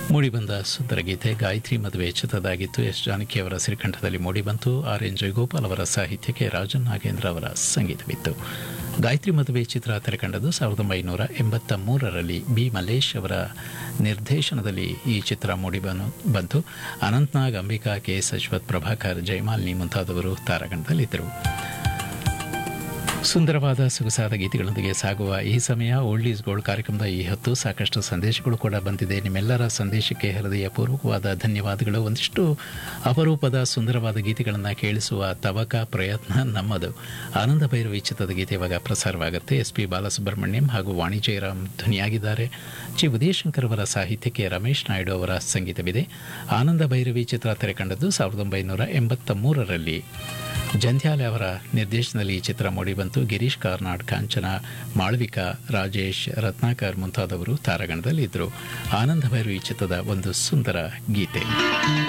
ಮೂಡಿಬಂದ ಸುಂದರ ಗೀತೆ ಗಾಯತ್ರಿ ಮದುವೆ ಚಿತ್ರದಾಗಿತ್ತು ಎಸ್ ಜಾನಕಿ ಅವರ ಸಿರಿಕಂಠದಲ್ಲಿ ಮೂಡಿಬಂತು ಆರ್ ಎನ್ ಜಯಗೋಪಾಲ್ ಅವರ ಸಾಹಿತ್ಯಕ್ಕೆ ರಾಜನ್ ನಾಗೇಂದ್ರ ಅವರ ಸಂಗೀತವಿತ್ತು ಗಾಯತ್ರಿ ಮದುವೆ ಚಿತ್ರ ತೆರೆಕಂಡದ್ದು ಸಾವಿರದ ಒಂಬೈನೂರ ಎಂಬತ್ತ ಮೂರರಲ್ಲಿ ಬಿ ಮಲ್ಲೇಶ್ ಅವರ ನಿರ್ದೇಶನದಲ್ಲಿ ಈ ಚಿತ್ರ ಮೂಡಿಬನು ಬಂತು ಅನಂತ್ನಾಗ್ ಅಂಬಿಕಾ ಕೆ ಎಸ್ ಅಶ್ವಥ್ ಪ್ರಭಾಕರ್ ಜಯಮಾಲಿನಿ ಮುಂತಾದವರು ತಾರಾಗಣದಲ್ಲಿದ್ದರು ಸುಂದರವಾದ ಸೊಗಸಾದ ಗೀತೆಗಳೊಂದಿಗೆ ಸಾಗುವ ಈ ಸಮಯ ಓಲ್ಡ್ ಈಸ್ ಗೋಲ್ಡ್ ಕಾರ್ಯಕ್ರಮದ ಈ ಹೊತ್ತು ಸಾಕಷ್ಟು ಸಂದೇಶಗಳು ಕೂಡ ಬಂದಿದೆ ನಿಮ್ಮೆಲ್ಲರ ಸಂದೇಶಕ್ಕೆ ಹೃದಯಪೂರ್ವಕವಾದ ಧನ್ಯವಾದಗಳು ಒಂದಿಷ್ಟು ಅಪರೂಪದ ಸುಂದರವಾದ ಗೀತೆಗಳನ್ನು ಕೇಳಿಸುವ ತವಕ ಪ್ರಯತ್ನ ನಮ್ಮದು ಆನಂದ ಭೈರವಿ ಚಿತ್ರದ ಗೀತೆ ಇವಾಗ ಪ್ರಸಾರವಾಗುತ್ತೆ ಎಸ್ ಪಿ ಬಾಲಸುಬ್ರಹ್ಮಣ್ಯಂ ಹಾಗೂ ವಾಣಿ ಜಯರಾಮ್ ಧ್ವನಿಯಾಗಿದ್ದಾರೆ ಚಿ ಉದಯಶಂಕರ್ ಅವರ ಸಾಹಿತ್ಯಕ್ಕೆ ರಮೇಶ್ ನಾಯ್ಡು ಅವರ ಸಂಗೀತವಿದೆ ಆನಂದ ಭೈರವಿ ಚಿತ್ರ ತೆರೆಕಂಡದ್ದು ಸಾವಿರದ ಒಂಬೈನೂರ ಎಂಬತ್ತ ಮೂರರಲ್ಲಿ ಜಂಧ್ಯಾಲೆ ಅವರ ನಿರ್ದೇಶನದಲ್ಲಿ ಈ ಚಿತ್ರ ಮೂಡಿಬಂತು ಗಿರೀಶ್ ಕಾರ್ನಾಡ್ ಕಾಂಚನ ಮಾಳವಿಕಾ ರಾಜೇಶ್ ರತ್ನಾಕರ್ ಮುಂತಾದವರು ತಾರಾಗಣದಲ್ಲಿದ್ದರು ಆನಂದ ಭೈರವಿ ಚಿತ್ರದ ಒಂದು ಸುಂದರ ಗೀತೆ